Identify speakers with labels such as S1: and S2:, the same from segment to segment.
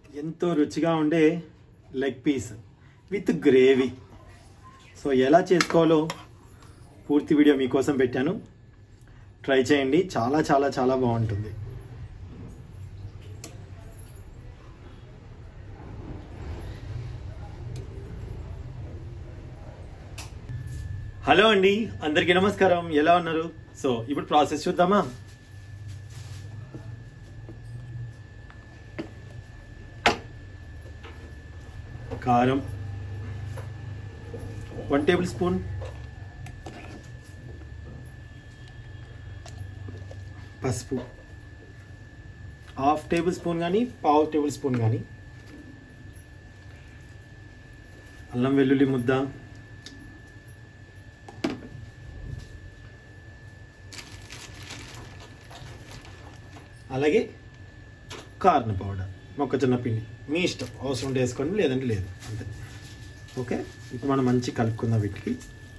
S1: ఎంతో రుచిగా ఉండే leg piece with gravy so ఎలా చేసుకోవాలో పూర్తి వీడియో మీకోసం పెట్టాను ట్రై చేయండి చాలా చాలా చాలా బాగుంటుంది హలో అండి అందరికీ నమస్కారం ఎలా ఉన్నారు సో ఇప్పుడు ప్రాసెస్ చూద్దామా కారం వన్ టేబుల్ స్పూన్ పసుపు హాఫ్ టేబుల్ స్పూన్ కానీ పావు టేబుల్ స్పూన్ కానీ అల్లం వెల్లుల్లి ముద్ద అలాగే కార్న్ పౌడర్ మొక్కజొన్న పిండి మీ ఇష్టం అవసరం ఉంటే వేసుకోండి లేదంటే లేదు అంతే ఓకే ఇప్పుడు మనం మంచి కలుపుకుందాం వీటికి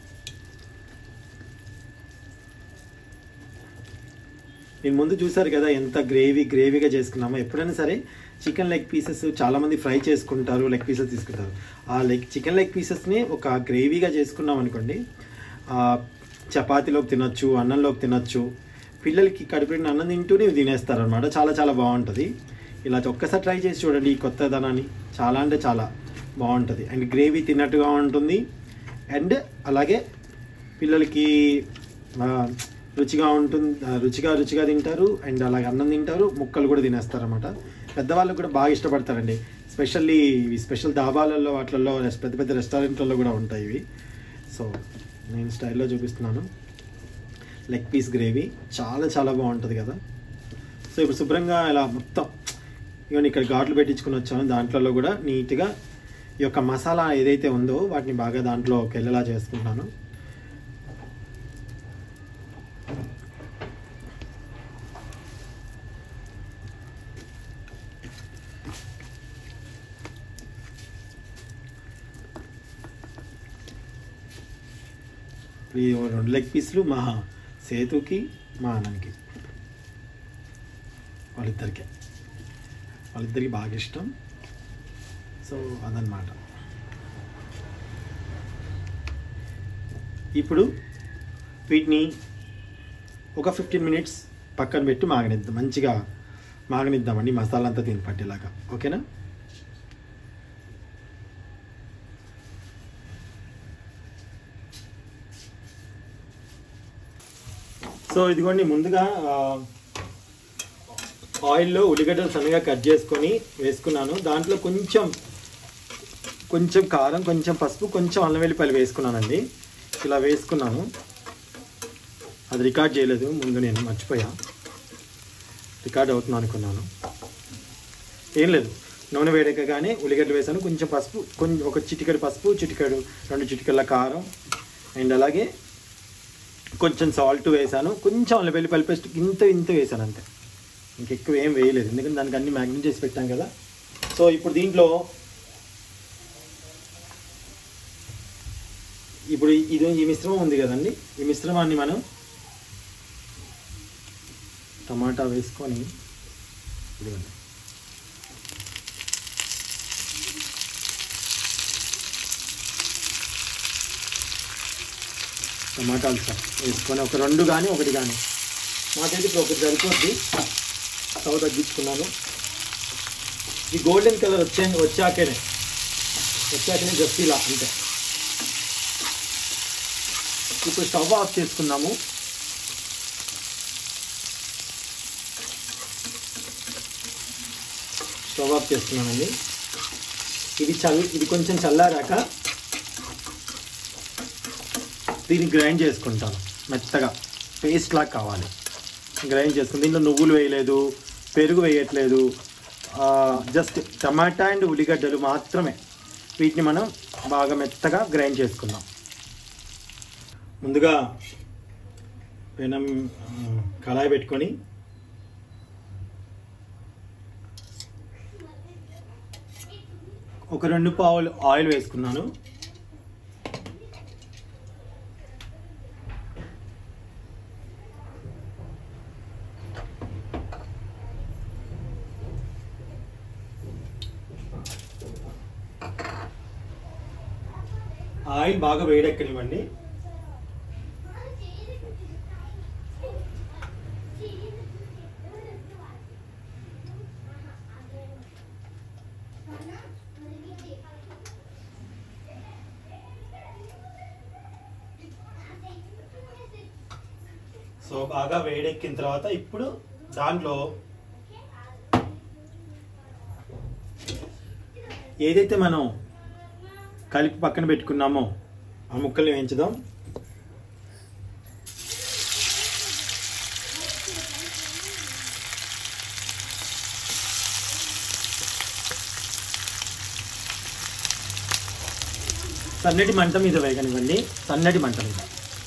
S1: నేను ముందు చూసారు కదా ఎంత గ్రేవీ గ్రేవీగా చేసుకున్నామో ఎప్పుడైనా సరే చికెన్ లెగ్ పీసెస్ చాలామంది ఫ్రై చేసుకుంటారు లెగ్ పీసెస్ తీసుకుంటారు ఆ లెగ్ చికెన్ లెగ్ పీసెస్ని ఒక గ్రేవీగా చేసుకున్నాం అనుకోండి ఆ, చపాతీలోకి తినొచ్చు అన్నంలోకి తినొచ్చు పిల్లలకి కడుపుని అన్నం తింటూనే ఇవి తినేస్తారు అనమాట చాలా చాలా బాగుంటుంది ఇలా ఒక్కసారి ట్రై చేసి చూడండి ఈ కొత్త ధనాన్ని చాలా అంటే చాలా బాగుంటుంది అండ్ గ్రేవీ తిన్నట్టుగా ఉంటుంది అండ్ అలాగే పిల్లలకి ఆ, రుచిగా ఉంటుంది ఆ, రుచిగా రుచిగా తింటారు అండ్ అలాగే అన్నం తింటారు ముక్కలు కూడా తినేస్తారు అనమాట పెద్దవాళ్ళకు కూడా బాగా ఇష్టపడతారండి స్పెషల్లీ ఇవి స్పెషల్ దాబాలలో వాటిల్లో రెస్- పెద్ద పెద్ద రెస్టారెంట్లలో కూడా ఉంటాయి ఇవి సో నేను స్టైల్లో చూపిస్తున్నాను లెగ్ పీస్ గ్రేవీ చాలా చాలా బాగుంటుంది కదా సో ఇప్పుడు శుభ్రంగా ఇలా మొత్తం ఇవన్నీ ఇక్కడ ఘాట్లు పెట్టించుకుని వచ్చాను దాంట్లో కూడా నీట్గా ఈ యొక్క మసాలా ఏదైతే ఉందో వాటిని బాగా దాంట్లో వెళ్ళేలా చేసుకుంటాను ఈ రెండు లెగ్ పీసులు మా సేతుకి మా అన్నకి వాళ్ళిద్దరికి వాళ్ళిద్దరికి బాగా ఇష్టం సో అదనమాట ఇప్పుడు వీటిని ఒక ఫిఫ్టీన్ మినిట్స్ పక్కన పెట్టి మాగనిద్దాం మంచిగా మాగనిద్దామండి మసాలా అంతా దీన్ని పట్టేలాగా ఓకేనా సో ఇదిగోండి ముందుగా ఆ, ఆయిల్లో ఉల్లిగడ్డలు సన్నగా కట్ చేసుకొని వేసుకున్నాను దాంట్లో కొంచెం కొంచెం కారం కొంచెం పసుపు కొంచెం అల్లం వెల్లిపాయలు వేసుకున్నానండి ఇలా వేసుకున్నాను అది రికార్డ్ చేయలేదు ముందు నేను మర్చిపోయా రికార్డ్ అవుతుంది అనుకున్నాను ఏం లేదు నూనె వేడెక్కగానే ఉల్లిగడ్డలు వేసాను కొంచెం పసుపు కొంచెం ఒక చిటికెడు పసుపు చిటికెడు రెండు చిటికెళ్ళ కారం అండ్ అలాగే కొంచెం సాల్ట్ వేసాను కొంచెం అల్లం వెల్లిపల్లి పేస్ట్ ఇంత ఇంత వేసాను అంతే ఇంకెక్కువ ఏం వేయలేదు ఎందుకంటే దానికి అన్ని మ్యాగ్నెట్ చేసి పెట్టాం కదా సో ఇప్పుడు దీంట్లో ఇప్పుడు ఇది ఈ మిశ్రమం ఉంది కదండి ఈ మిశ్రమాన్ని మనం టమాటా వేసుకొని ఇదిగోండి టమాటాలు సార్ వేసుకొని ఒక రెండు కానీ ఒకటి కానీ మాకైతే ఇప్పుడు ఒకటి సరిపోద్ది స్టవ్ తగ్గించుకున్నాను ఈ గోల్డెన్ కలర్ వచ్చే వచ్చాకనే వచ్చాకనే జస్ట్ ఇలా అంతే ఇప్పుడు స్టవ్ ఆఫ్ చేసుకున్నాము స్టవ్ ఆఫ్ చేసుకున్నానండి ఇది చల్ ఇది కొంచెం చల్లారాక దీన్ని గ్రైండ్ చేసుకుంటాను మెత్తగా పేస్ట్ లాగా కావాలి గ్రైండ్ చేసుకుని దీంట్లో నువ్వులు వేయలేదు పెరుగు వేయట్లేదు జస్ట్ టమాటా అండ్ ఉల్లిగడ్డలు మాత్రమే వీటిని మనం బాగా మెత్తగా గ్రైండ్ చేసుకుందాం ముందుగా పెనం ఆ, కళాయి పెట్టుకొని ఒక రెండు పావులు ఆయిల్ వేసుకున్నాను ఆయిల్ బాగా వేడెక్కనివ్వండి సో బాగా వేడెక్కిన తర్వాత ఇప్పుడు దాంట్లో ఏదైతే మనం కలిపి పక్కన పెట్టుకున్నామో ఆ ముక్కల్ని వేయించుదాం సన్నటి మంట మీద వేయగనివ్వండి సన్నటి మంట మీద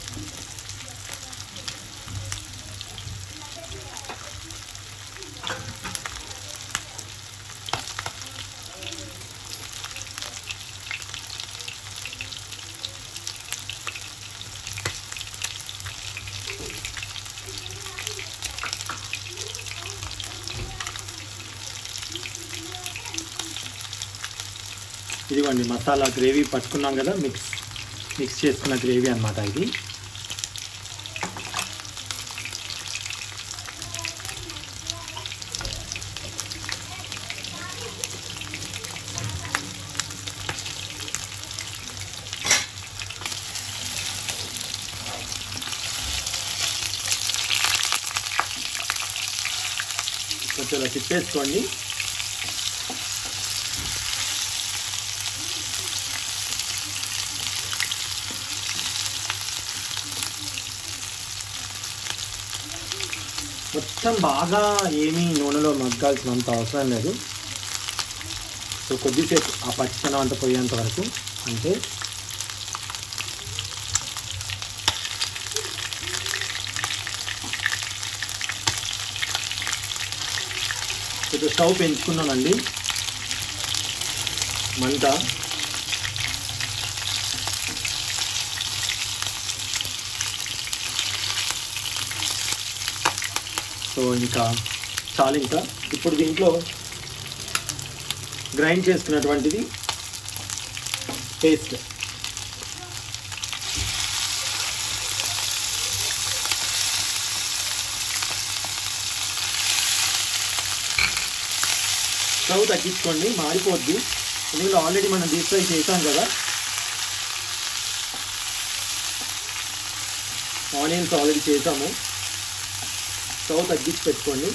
S1: ఇదిగోండి మసాలా గ్రేవీ పట్టుకున్నాం కదా మిక్స్ మిక్స్ చేసుకున్న గ్రేవీ అన్నమాట ఇది కొంచెం ఇలా తిప్పేసుకోండి మొత్తం బాగా ఏమీ నూనెలో మగ్గాల్సినంత అవసరం లేదు సో కొద్దిసేపు ఆ పచ్చితనం అంత పోయేంత వరకు అంటే ఇప్పుడు స్టవ్ పెంచుకున్నానండి మంట సో ఇంకా చాలు ఇంకా ఇప్పుడు దీంట్లో గ్రైండ్ చేసుకున్నటువంటిది పేస్ట్ స్టవ్ తగ్గించుకోండి మారిపోద్ది ఎందుకంటే ఆల్రెడీ మనం డీప్ ఫ్రై చేసాం కదా ఆనియన్స్ ఆల్రెడీ చేసాము స్టవ్ తగ్గించి పెట్టుకోండి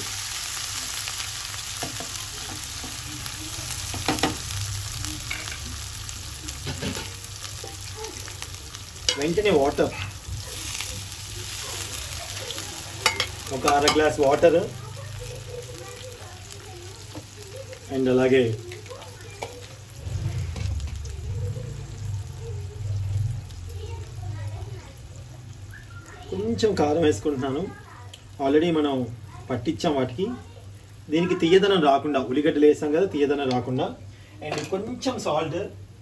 S1: వెంటనే వాటర్ ఒక అర గ్లాస్ వాటర్ అండ్ అలాగే కొంచెం కారం వేసుకుంటున్నాను ఆల్రెడీ మనం పట్టించాం వాటికి దీనికి తీయదనం రాకుండా ఉల్లిగడ్డలు వేసాం కదా తీయదనం రాకుండా అండ్ కొంచెం సాల్ట్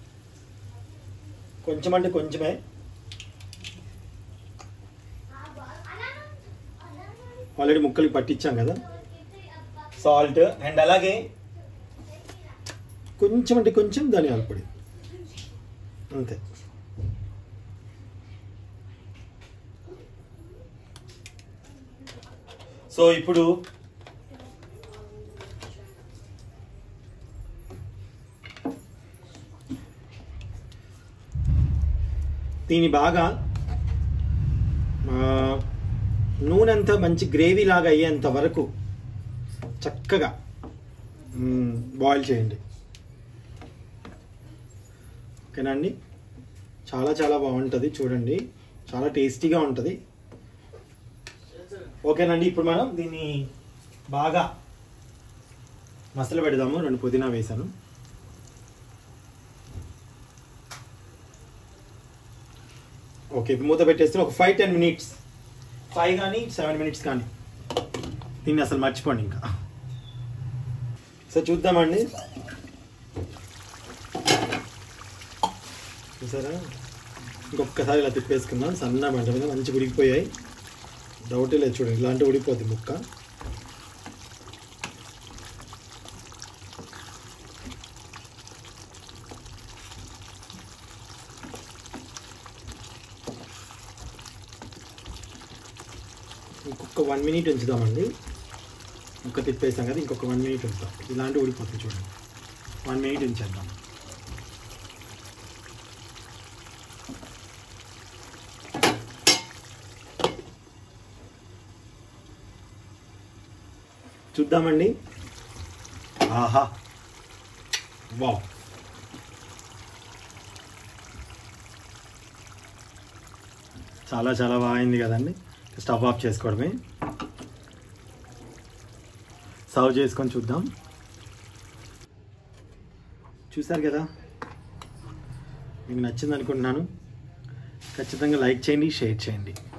S1: కొంచెం అంటే కొంచెమే ఆల్రెడీ ముక్కలకి పట్టించాం కదా సాల్ట్ అండ్ అలాగే కొంచెం అంటే కొంచెం ధనియాల పొడి అంతే సో ఇప్పుడు దీని బాగా ఆ, నూనె అంతా మంచి గ్రేవీ లాగా అయ్యేంత వరకు చక్కగా బాయిల్ చేయండి ఓకేనా అండి చాలా చాలా బాగుంటుంది చూడండి చాలా టేస్టీగా ఉంటుంది ఓకేనండి ఇప్పుడు మనం దీన్ని బాగా మసాలా పెడదాము రెండు పుదీనా వేసాను ఓకే ఇప్పుడు మూత పెట్టేస్తే ఒక ఫైవ్ టెన్ మినిట్స్ ఫైవ్ కానీ సెవెన్ మినిట్స్ కానీ దీన్ని అసలు మర్చిపోండి ఇంకా సో చూద్దామండి చూసారా ఇంకొకసారి ఇలా తిప్పేసుకుందాం సన్న మంట మీద మంచి ఉడికిపోయాయి డౌటే లేదు చూడండి ఇలాంటి ఉడిపోద్ది ముక్క ఒక వన్ మినిట్ ఉంచుదామండి ఒక తిప్పేసాం కదా ఇంకొక వన్ మినిట్ ఉంచుతాం ఇలాంటి ఉడిపోతుంది చూడండి వన్ మినిట్ ఉంచేద్దాం చూద్దామండి ఆహా వావ్ చాలా చాలా బాగా అయింది కదండి స్టవ్ ఆఫ్ చేసుకోవడమే సర్వ్ చేసుకొని చూద్దాం చూసారు కదా మీకు నచ్చింది అనుకుంటున్నాను ఖచ్చితంగా లైక్ చేయండి షేర్ చేయండి